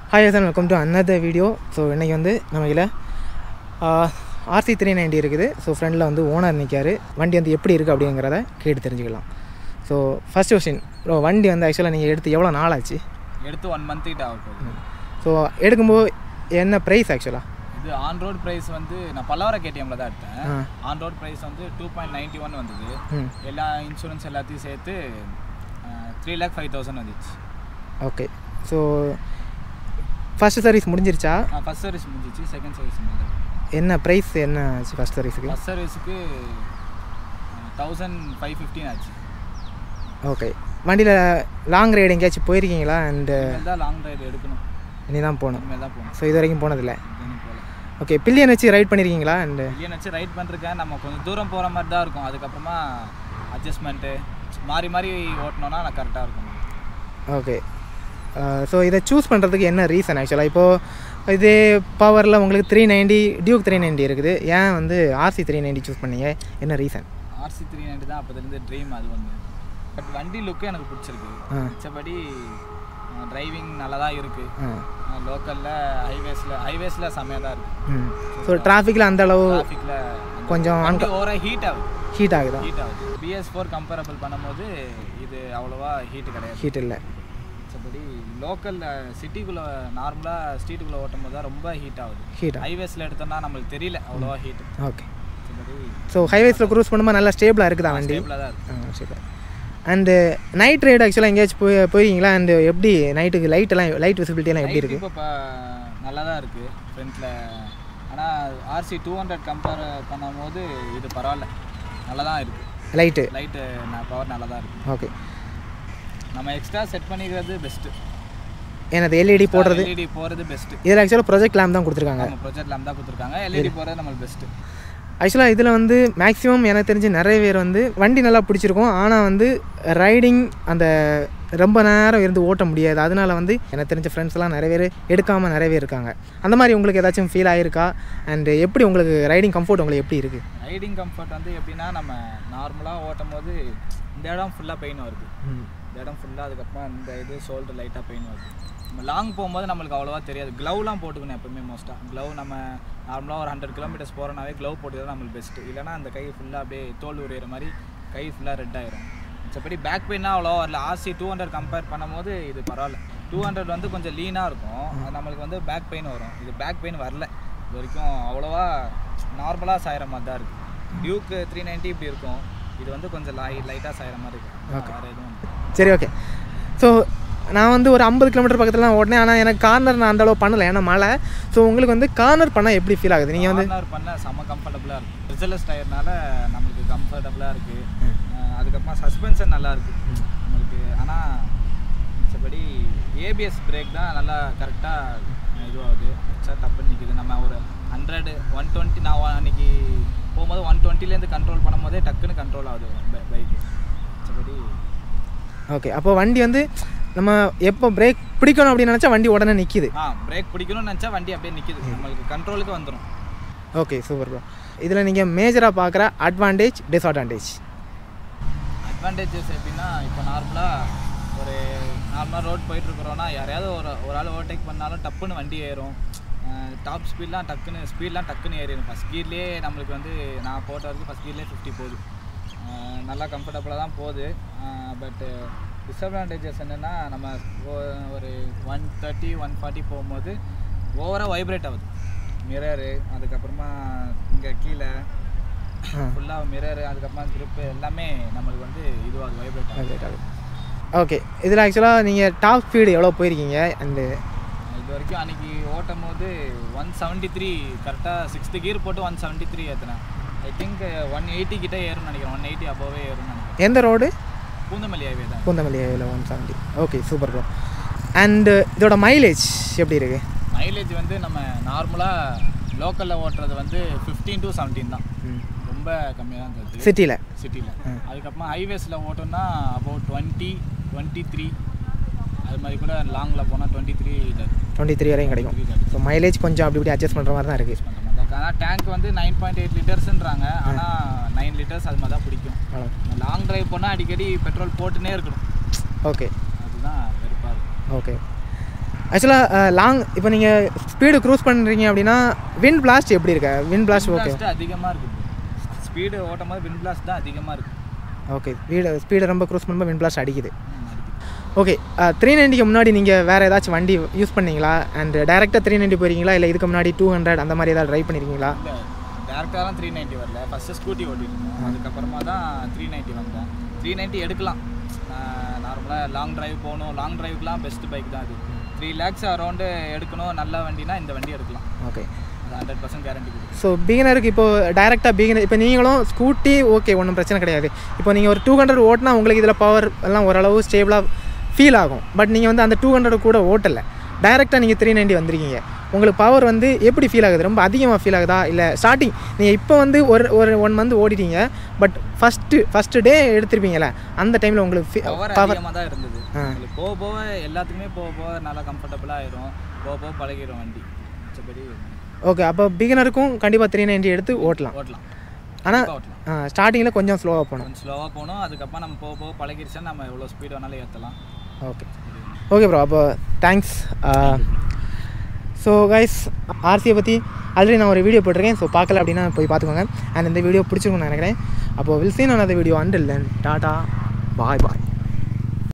Hi sir welcome to another video so இன்றைக்கி வந்து நம்ம இதில் ஆர்சி த்ரீ நைன்டி இருக்குது ஸோ ஃப்ரெண்டில் வந்து ஓனர் நிற்காரு வண்டி வந்து எப்படி இருக்குது அப்படிங்கிறத கேட்டு தெரிஞ்சுக்கலாம் ஸோ ஃபஸ்ட் கொஸ்டின் ப்ரோ வண்டி வந்து ஆக்சுவலாக நீங்கள் எடுத்து எவ்வளோ நாள் ஆச்சு எடுத்து ஒன் மந்த் கிட்ட ஆக போகுது ஸோ எடுக்கும்போது என்ன ப்ரைஸ் ஆக்சுவலாக இது ஆன் ரோட் ப்ரைஸ் வந்து நான் பல்லவர கேடிஎம்ல தான் எடுத்தேன் ஆ. ஆன் ரோட் ப்ரைஸ் வந்து டூ பாயிண்ட் நைன்ட்டி ஒன் வந்தது ம் எல்லா இன்சூரன்ஸ் எல்லாத்தையும் சேர்த்து த்ரீ லேக் ஃபைவ் தௌசண்ட் வந்துச்சு ஓகே ஸோ ஃபஸ்ட்டு சர்வீஸ் முடிஞ்சிருச்சா ஃபஸ்ட் சர்வீஸ் முடிஞ்சிச்சு செகண்ட் சர்வீஸ் முடிஞ்சது என்ன ப்ரைஸ் என்ன ஆச்சு ஃபஸ்ட் சர்வீஸுக்கு ஃபஸ்ட் சர்வீஸுக்கு தௌசண்ட் ஃபைவ் ஃபிஃப்டின் ஆச்சு ஓகே வண்டியில் லாங் ரைடு எங்கேயாச்சும் போயிருக்கீங்களா அண்டு இனிமேல் தான் லாங் ரைடு எடுக்கணும் இனி தான் போகணும் இனிமேல் தான் போகணும் ஸோ இது வரைக்கும் போனதில்லை இன்னும் போகல ஓகே பில்லியன் வச்சு ரைட் பண்ணியிருக்கீங்களா அண்டு வெளியே வச்சு ரைட் பண்ணிருக்கேன் நம்ம கொஞ்சம் தூரம் போகிற மாதிரி தான் இருக்கும் அதுக்கப்புறமா அட்ஜஸ்ட்மெண்ட்டு மாறி மாறி ஓட்டினோன்னா நான் கரெக்டாக இருக்கும் ஓகே ஸோ இதை சூஸ் பண்ணுறதுக்கு என்ன ரீசன் ஆக்சுவலாக இப்போது இதே பவரில் உங்களுக்கு three ninety Duke three ninety இருக்குது ஏன் வந்து ஆர்சி த்ரீ நைன்டி சூஸ் பண்ணீங்க என்ன ரீசன் ஆர்சி த்ரீ நைன்டி தான் அப்போதுலேருந்து ட்ரீம் அது ஒன்று பட் வண்டி லுக்கு எனக்கு பிடிச்சிருக்கு ஆ. மிச்சபடி டிரைவிங் நல்லா தான் இருக்குது ஆ லோக்கலில் ஹைவேஸில் ஹைவேஸில் செம்மையாக தான் இருக்குது ம் ஸோ டிராஃபிக்கில் அந்த அளவு டிராஃபிக்கில் கொஞ்சம் வண்டி ஓவராக ஹீட் ஆகுது ஹீட் ஆகுதா ஹீட் ஆகுது பிஎஸ் ஃபோர் கம்பேரபிள் பண்ணும்போது இது அவ்வளோவா ஹீட் கிடையாது ஹீட் இல்லை மிச்சபடி லோக்கலில் சிட்டிக்குள்ளே நார்மலாக ஸ்ட்ரீட்டுக்குள்ளே ஓட்டும் போது தான் ரொம்ப ஹீட் ஆகுது ஹீட்டா ஹைவேஸில் எடுத்தோம்னா நம்மளுக்கு தெரியல அவ்வளோவா ஹீட் ஓகே மிச்சபடி ஸோ ஹைவேஸில் க்ரூஸ் பண்ணும்போது நல்லா ஸ்டேபிளாக இருக்குதா வண்டி ஸ்டேபிளாக தான் இருக்குது ஆ சூப்பர் அண்டு நைட் ரைடு ஆக்சுவலாக எங்கேயாச்சும் போய் போயிருக்கீங்களா அண்டு எப்படி நைட்டுக்கு லைட் எல்லாம் லைட் விசிபிலிட்டியெல்லாம் எப்படி இருக்குது இப்போ நல்லா தான் இருக்குது ஃப்ரண்ட்டில் ஆனால் ஆர்சி டூ ஹண்ட்ரட் கம்பேர் பண்ணும்போது இது பரவாயில்ல நல்லா தான் இருக்குது லைட்டு லைட்டு பவர் நல்லா தான் இருக்குது ஓகே நம்ம எக்ஸ்ட்ரா செட் பண்ணிக்கிறது பெஸ்ட்டு எனது எல்இடி போடுறது எல்இடி போகிறது பெஸ்ட்டு இதில் ஆக்சுவலாக ப்ரொஜெக்ட் லேம்ப் தான் கொடுத்துருக்காங்க நம்ம ப்ரொஜெக்ட் லேம் தான் கொடுத்துருக்காங்க எல்இடி போகிறது நம்மளுக்கு பெஸ்ட்டு ஆக்சுவலாக இதில் வந்து மேக்ஸிமம் எனக்கு தெரிஞ்சு நிறைய பேர் வந்து வண்டி நல்லா பிடிச்சிருக்கும் ஆனால் வந்து ரைடிங் அந்த ரொம்ப நேரம் இருந்து ஓட்ட முடியாது அதனால வந்து எனக்கு தெரிஞ்ச ஃப்ரெண்ட்ஸ்லாம் நிறைய பேர் எடுக்காமல் நிறைய பேர் இருக்காங்க அந்த மாதிரி உங்களுக்கு ஏதாச்சும் ஃபீல் ஆயிருக்கா அண்டு எப்படி உங்களுக்கு ரைடிங் கம்ஃபர்ட் உங்களுக்கு எப்படி இருக்குது ரைடிங் கம்ஃபர்ட் வந்து எப்படின்னா நம்ம நார்மலாக ஓட்டும் போது இந்த இடம் ஃபுல்லாக பெயின் வருது இந்த இடம் ஃபுல்லாக அதுக்கப்புறம் இந்த இது ஷோல்டர் லைட்டாக பெயின் வருது நம்ம லாங் போகும்போது நம்மளுக்கு அவ்வளோவா தெரியாது க்ளவ்லாம் போட்டுக்கணும் எப்பவுமே மோஸ்ட்டாக க்ளவ் நம்ம நார்மலாக ஒரு ஹண்ட்ரட் கிலோமீட்டர்ஸ் போகிறனாவே க்ளவ் போட்டுக்கிறது நம்மளுக்கு பெஸ்ட்டு இல்லைனா அந்த கை ஃபுல்லாக அப்படியே தோல் உரியிற மாதிரி கை ஃபுல்லாக ரெட் ஆயிரும் மிச்சப்படி பேக் பெயினாக அவ்வளோ வரல ஆர்சி டூ ஹண்ட்ரட் கம்பேர் பண்ணும்போது இது பரவாயில்ல டூ ஹண்ட்ரட் வந்து கொஞ்சம் லீனாக இருக்கும் அது நம்மளுக்கு வந்து பேக் பெயின் வரும் இது பேக் பெயின் வரல இது வரைக்கும் அவ்வளோவா நார்மலாக சாயிற மாதிரி தான் இருக்குது டியூக்கு த்ரீ நைன்ட்டி இப்படி இருக்கும் இது வந்து கொஞ்சம் லை லைட்டாக சாயிற மாதிரி இருக்கும் வேறு எதுவும் இல்லை. சரி ஓகே ஸோ நான் வந்து ஒரு ஐம்பது கிலோமீட்டர் பக்கத்துலாம் ஓட்டினேன் ஆனால் எனக்கு கார்னர் நான் அந்த அளவு பண்ணலை ஏன்னா மழை ஸோ உங்களுக்கு வந்து கார்னர் பண்ணால் எப்படி ஃபீல் ஆகுது நீங்கள் வந்து கார்னர் பண்ண செம்ம கம்ஃபர்டபுளாக இருக்கும் ரிசல்ஸ் டயர்னால நம்மளுக்கு கம்ஃபர்டபுளாக இருக்குது அதுக்கப்புறமா சஸ்பென்ஷன் நல்லா இருக்குது நம்மளுக்கு ஆனால் மிச்சபடி ஏபிஎஸ் பிரேக் தான் நல்லா கரெக்டாக இதுவாகுது வச்சா டப்புன்னு நிற்கிது நம்ம ஒரு ஹண்ட்ரடு ஒன் டுவெண்ட்டி நான் one- அன்னைக்கு போகும்போது ஒன் டுவெண்ட்டிலேருந்து கண்ட்ரோல் பண்ணும்போதே டக்குன்னு கண்ட்ரோல் ஆகுது பைக்கு மிச்சபடி ஓகே அப்போ வண்டி வந்து நம்ம எப்போ பிரேக் பிடிக்கணும் அப்படின்னு நினச்சா வண்டி உடனே நிற்கிது ஆ பிரேக் பிடிக்கணும்னு நினச்சா வண்டி அப்படியே நிற்கிது நம்மளுக்கு கண்ட்ரோலுக்கு வந்துடும் ஓகே சூப்பர் ப்ரோ இதில் நீங்கள் மேஜராக பார்க்குற அட்வான்டேஜ் டிஸ்அட்வான்டேஜ் அட்வான்டேஜஸ் எப்படின்னா இப்போ நார்மலாக ஒரு நார்மலாக ரோட் போயிட்டுருக்குறோன்னா யாரையாவது ஒரு ஒரு ஆள் ஓவர்டேக் பண்ணாலும் டப்புன்னு வண்டி ஏறும் டாப் ஸ்பீட்லாம் டக்குன்னு ஸ்பீட்லாம் டக்குன்னு ஏறிடும் ஃபஸ்ட் கீர்லேயே நம்மளுக்கு வந்து நான் போட்ட வரைக்கும் ஃபஸ்ட் கீர்லேயே ஃபிஃப்டி போகுது அஹ் நல்லா கம்ஃபர்டபுளாக தான் போகுது பட்டு டிஸ்அட்வான்டேஜஸ் என்னென்னா நம்ம ஒ- ஒரு ஒன் தேர்ட்டி ஒன் ஃபார்ட்டி போகும்போது ஓவராக வைப்ரேட் ஆகுது மிரரு அதுக்கப்புறமா இங்கே கீழே ஃபுல்லாக மிரரு அதுக்கப்புறமா grip எல்லாமே நம்மளுக்கு வந்து இதுவாகுது வைப்ரேட் ஆகுது ஓகே இதில் ஆக்சுவலாக நீங்கள் டாப் ஸ்பீடு எவ்வளோ போயிருக்கீங்க அண்டு இது வரைக்கும் அன்னைக்கு ஓட்டும் போது ஒன் செவன்ட்டி த்ரீ கரெக்டாக சிக்ஸ்த்து கீர் போட்டு ஒன் செவன்ட்டி த்ரீ ஏற்றினேன் ஐ திங்க் ஒன் எயிட்டி கிட்டே ஏறும்னு நினைக்கிறேன் ஒன் எயிட்டி அபோவே ஏறும்னு நினைக்கிறேன் எந்த ரோடு பூந்தமல்லி ஹைவே தான் பூந்தமல்லி ஏவில் one seventy okay super bro and இதோட மைலேஜ் எப்படி இருக்குது மைலேஜ் வந்து நம்ம நார்மலாக லோக்கலில் ஓட்டுறது வந்து ஃபிஃப்டீன் டு செவன்டீன் தான் ரொம்ப கம்மியாக தான் தருது சிட்டியில் சிட்டியில் அதுக்கப்புறமா ஹைவேஸில் ஓட்டோம்னா அபவுட் டுவெண்ட்டி டுவெண்ட்டி த்ரீ அது மாதிரி கூட லாங்கில் போனால் டுவெண்ட்டி த்ரீ டுவெண்ட்டி த்ரீ வரையும் கிடைக்கும் ஸோ மைலேஜ் கொஞ்சம் அப்படி இப்படி அட்ஜஸ்ட் பண்ணுற மாதிரி தான் இருக்குது பண்ணுற மாதிரி தான் ஆனால் டேங்க் வந்து நைன் பாயிண்ட் எயிட் லிட்டர்ஸ்ன்றாங்க ஆனால் நைன் லிட்டர்ஸ் அது மாதிரி தான் பிடிக்கும் லாங் டிரைவ் போனால் அடிக்கடி பெட்ரோல் போட்டுனே இருக்கணும் ஓகே அதுதான் வெறுப்பாக இருக்கும் ஓகே ஆக்சுவலாக லாங் இப்போ நீங்கள் ஸ்பீடு க்ரூஸ் பண்ணுறீங்க அப்படின்னா விண்ட் பிளாஸ்ட் எப்படி இருக்கு விண்ட் பிளாஸ்ட் ஓகே பிளாஸ்ட் அதிகமாக இருக்குது ஸ்பீடு ஓட்டும் போது வின் பிளாஸ்ட் தான் அதிகமாக இருக்குது ஓகே ஸ்பீடு ஸ்பீடு ரொம்ப க்ரூஸ் பண்ணும்போது விண்ட் பிளாஸ்ட் அடிக்குது அடிக்குது ஓகே த்ரீ நைன்ட்டிக்கு முன்னாடி நீங்கள் வேறு ஏதாச்சும் வண்டி யூஸ் பண்ணீங்களா அண்ட் டேரெக்டாக த்ரீ நைன்ட்டி போயிருக்கீங்களா இல்லை இதுக்கு முன்னாடி டூ ஹண்ட்ரட் அந்த மாதிரி ஏதாவது ட்ரை பண்ணியிருக்கீங்களா இல்லை டேரெக்டாலாம் த்ரீ நைன்ட்டி வரல ஃபஸ்ட்டு ஸ்கூட்டி ஓட்டிருந்தேன் அதுக்கப்புறமா தான் த்ரீ நைன்ட்டி வந்தேன் த்ரீ நைன்ட்டி எடுக்கலாம் நார்மலாக லாங் டிரைவ் போகணும் லாங் டிரைவுக்குலாம் பெஸ்ட் பைக் தான் அது த்ரீ லேக்ஸ் அரௌண்டு எடுக்கணும் நல்ல வண்டினா இந்த வண்டி எடுக்கலாம் ஓகே அது ஹண்ட்ரட் பர்சன்ட் கேரண்டி கொடுக்கும் ஸோ பிகினருக்கு இப்போ டைரெக்டாக பிகினர் இப்போ நீங்களும் ஸ்கூட்டி ஓகே ஒன்றும் பிரச்சனை கிடையாது இப்போ நீங்கள் ஒரு டூ ஹண்ட்ரட் ஓட்டினா உங்களுக்கு இதில் பவர் எல்லாம் ஓரளவு ஸ்டேபிளாக ஃபீல் ஆகும் பட் நீங்கள் வந்து அந்த டூ ஹண்ட்ரட் கூட ஓட்டலை டைரெக்டாக நீங்கள் த்ரீ நைன்ட்டி வந்திருக்கீங்க உங்களுக்கு பவர் வந்து எப்படி ஃபீல் ஆகுது ரொம்ப அதிகமாக ஃபீல் ஆகுதா இல்லை ஸ்டார்டிங் நீங்கள் இப்போ வந்து ஒரு ஒரு ஒன் மந்த் ஓடிட்டீங்க பட் ஃபஸ்ட்டு ஃபஸ்ட்டு டே எடுத்திருப்பீங்கல்ல அந்த டைமில் உங்களுக்கு பவர் பவர் அதிகமாக தான் இருந்தது ஆ. உங்களுக்கு போக போக எல்லாத்துக்குமே போக போக நல்லா கம்ஃபர்டபுளாக ஆயிரும் போக போக பழகிடும் வண்டி மிச்சபடி ஓகே அப்போ பிகினருக்கும் கண்டிப்பாக த்ரீ நைன்ட்டி எடுத்து ஓட்டலாம் ஓட்டலாம் ஆனால் கண்டிப்பா ஓட்டலாம் ஸ்டார்டிங்கில் கொஞ்சம் ஸ்லோவாக போகணும் கொஞ்சம் ஸ்லோவாக போகணும் அதுக்கப்புறம் நம்ம போக போக பழகிருச்சா நம்ம எவ்வளோ ஸ்பீட் வேணாலும் ஏற்றலாம் ஓகே ஓகே ப்ரோ அப்போ தேங்க்ஸ் ஸோ கைஸ் ஆர்சியை பற்றி ஆல்ரெடி நான் ஒரு வீடியோ போட்டிருக்கேன் ஸோ பார்க்கல அப்படின்னா போய் பார்த்துக்கோங்க அண்ட் இந்த வீடியோ பிடிச்சிருக்கும்னு நினைக்கிறேன் அப்போது will see in another video until then tata bye bye